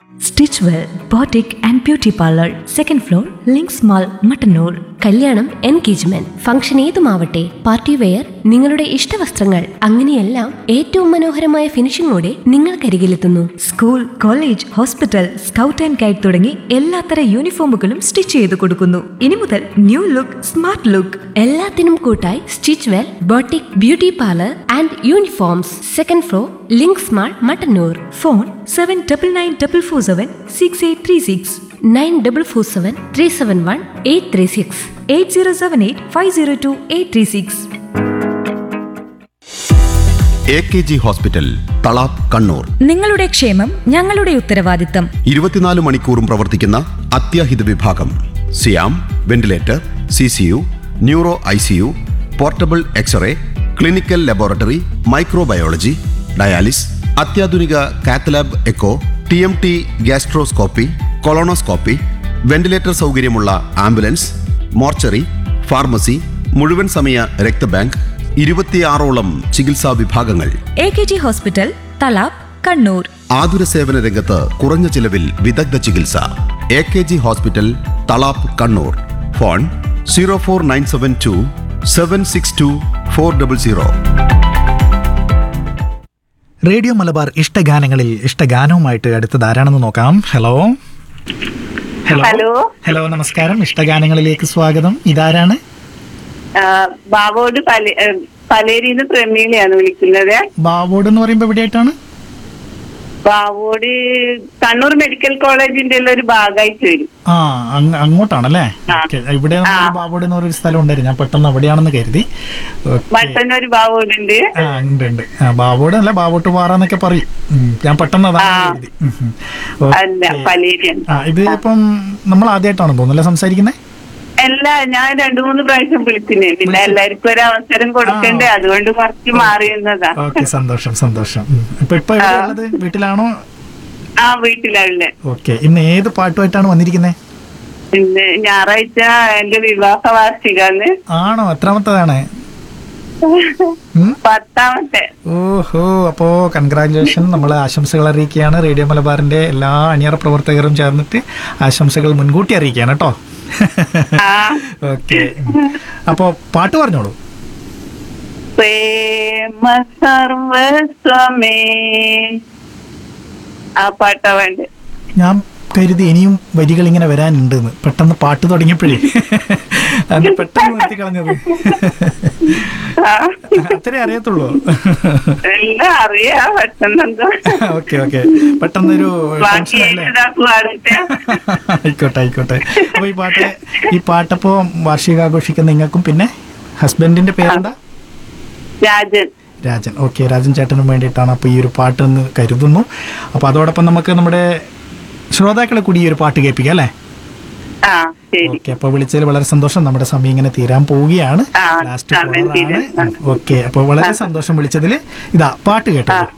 Stitch well boutique and beauty parlour second floor Links mall Mattannur കല്യാണം engagement function ഏതുമാവട്ടെ party wear നിങ്ങളുടെ ഇഷ്ടവസ്ത്രങ്ങൾ അങ്ങനെയെല്ലാം ഏറ്റവും മനോഹരമായ ഫിനിഷിംഗോടെ നിങ്ങൾക്കരികിലെത്തുന്നു school college hospital scout and guide തുടങ്ങി എല്ലാത്തര യൂണിഫോമുകളും സ്റ്റിച്ച് ചെയ്ത് കൊടുക്കുന്നു ഇനി മുതൽ ന്യൂ ലുക്ക് സ്മാർട്ട് ലുക്ക് എല്ലാത്തിനും കൂട്ടായി stitch well boutique beauty parlour and uniforms second floor Links mall Mattannur phone seven double nine double four seven six eight three six nine double four seven three seven one eight three six eight zero seven eight five zero two eight three six A K G hospital Thalap Kannur നിങ്ങളുടെ ക്ഷേമം ഞങ്ങളുടെ ഉത്തരവാദിത്തം ഇരുപത്തിനാല് മണിക്കൂറും പ്രവർത്തിക്കുന്ന അത്യാഹിത വിഭാഗം സിയാം ventilator C C U neuro I C U portable x-ray clinical laboratory microbiology dialysis അത്യാധുനിക cath lab echo T M T gastroscopy colonoscopy ventilator സൗകര്യമുള്ള ആംബുലൻസ് മോർച്ചറി ഫാർമസി മുഴുവൻ സമയ രക്തബാങ്ക് ഇരുപത്തിയാറോളം ചികിത്സാ വിഭാഗങ്ങൾ A K G hospital Thalap Kannur ആതുര സേവന രംഗത്ത് കുറഞ്ഞ ചിലവിൽ വിദഗ്ധ ചികിത്സ A K G hospital Thalap Kannur phone zero four nine seven two seven six two four double zero radio Malabar ഇഷ്ടഗാനങ്ങളിൽ ഇഷ്ടഗാനവുമായിട്ട് അടുത്തത് ആരാണെന്ന് നോക്കാം ഹലോ ഹലോ. ഹലോ നമസ്കാരം ഇഷ്ടഗാനങ്ങളിലേക്ക് സ്വാഗതം ഇതാരാണ് ആ, ബാബോട് പല പലേരിന്ന് പ്രമീളയാണ് വിളിക്കുന്നത് ബാവോട് എന്ന് പറയുമ്പോൾ എവിടെയായിട്ടാണ് ബാവോട് കണ്ണൂർ മെഡിക്കൽ കോളേജിന്റെ ഉള്ള ഒരു ഭാഗമായിട്ട് വരും ആ അങ്ങ് അങ്ങോട്ടാണല്ലേ ആ. ഓക്കെ ഇവിടെ ആ. ബാവോട് എന്ന് പറയുന്ന സ്ഥലം ഉണ്ടായിരുന്നു ഞാൻ പെട്ടെന്ന് അവിടെയാണെന്ന് കരുതി ഓക്കേ. മട്ടന്നൂർ ബാവോടുണ്ട് ആ ഉണ്ട് ഉണ്ട് ആ, ബാവോട് അല്ല ബാവോട്ട് പാറന്നൊക്കെ പറയും ഉം, ഞാൻ പെട്ടെന്ന് അതാണ് ആ. കരുതി ഉം, ഉം. അല്ല ഓക്കേ. പലേരിയാണ് ആ ഇത് ഇപ്പം നമ്മൾ ആദ്യമായിട്ടാണ് തോന്നുന്നല്ലേ സംസാരിക്കുന്നത് അല്ല ഞാൻ രണ്ടു മൂന്ന് പ്രാവശ്യം വിളിച്ചിനെ പിന്നെ എല്ലാവർക്കും ഒരു അവസരം കൊടുക്കണ്ടേ ആ. അതുകൊണ്ട് കുറച്ച് മാറിയുന്നതാ ഓക്കെ സന്തോഷം സന്തോഷം ഉം. ഇപ്പൊ ഇപ്പൊ എവിടെയുള്ളത് വീട്ടിലാണോ ആ വീട്ടിലുള്ള ഓക്കെ ഇന്ന് ഏത് പാട്ടുമായിട്ടാണ് വന്നിരിക്കുന്നത് ഇന്ന് ഞായറാഴ്ച എന്റെ വിവാഹ വാർഷികാന്ന് ആണോ എത്രാമത്തതാണ് ഉം? പത്താമത്തെ ഓഹോ അപ്പോ കൺഗ്രാറ്റുലേഷൻ നമ്മൾ ആശംസകൾ അറിയിക്കുകയാണ് റേഡിയോ മലബാറിന്റെ എല്ലാ അണിയറ പ്രവർത്തകരും ചേർന്നിട്ട് ആശംസകൾ മുൻകൂട്ടി അറിയിക്കുകയാണ് കേട്ടോ ആ ഓക്കെ അപ്പോ പാട്ട് പറഞ്ഞോളൂ പ്രേമ സർവസ്വമേ ആ പാട്ടാ വേണ്ട ഞാൻ കരുതി ഇനിയും വരികൾ ഇങ്ങനെ വരാനുണ്ടെന്ന് പെട്ടെന്ന് പാട്ട് തുടങ്ങിയപ്പോഴേ അത് പെട്ടെന്ന് നിർത്തി കളഞ്ഞത് അത്രേ അറിയത്തുള്ളൂ എല്ലാം അറിയാ പെട്ടെന്നെന്തോ ഓക്കെ ഓക്കെ പെട്ടെന്നൊരു ബാക്കി ടെൻഷൻ അല്ലേ ഏതാക്കും പാടട്ടെ ആയിക്കോട്ടെ ആയിക്കോട്ടെ അപ്പൊ ഈ പാട്ട് ഈ പാട്ടപ്പോ വാർഷികാഘോഷിക്കുന്ന നിങ്ങൾക്കും പിന്നെ ഹസ്ബൻഡിന്റെ പേരെന്താ രാജൻ രാജൻ ഓക്കെ രാജൻ ചേട്ടനും വേണ്ടിയിട്ടാണ് അപ്പോൾ ഈ ഒരു പാട്ട് എന്ന് കരുതുന്നു അപ്പോൾ അതോടൊപ്പം നമുക്ക് നമ്മുടെ ശ്രോതാക്കളെ കൂടി ഈ ഒരു പാട്ട് കേൾപ്പിക്കാം അല്ലേ ആ ശരി ഓക്കെ അപ്പോൾ വിളിച്ചതിൽ വളരെ സന്തോഷം നമ്മുടെ സമയം ഇങ്ങനെ തീരാൻ പോവുകയാണ് ആ, ലാസ്റ്റ് സമയം തീരാൻ. ഓക്കെ അപ്പോൾ വളരെ സന്തോഷം വിളിച്ചതിൽ ഇതാ പാട്ട് കേട്ടോ ആ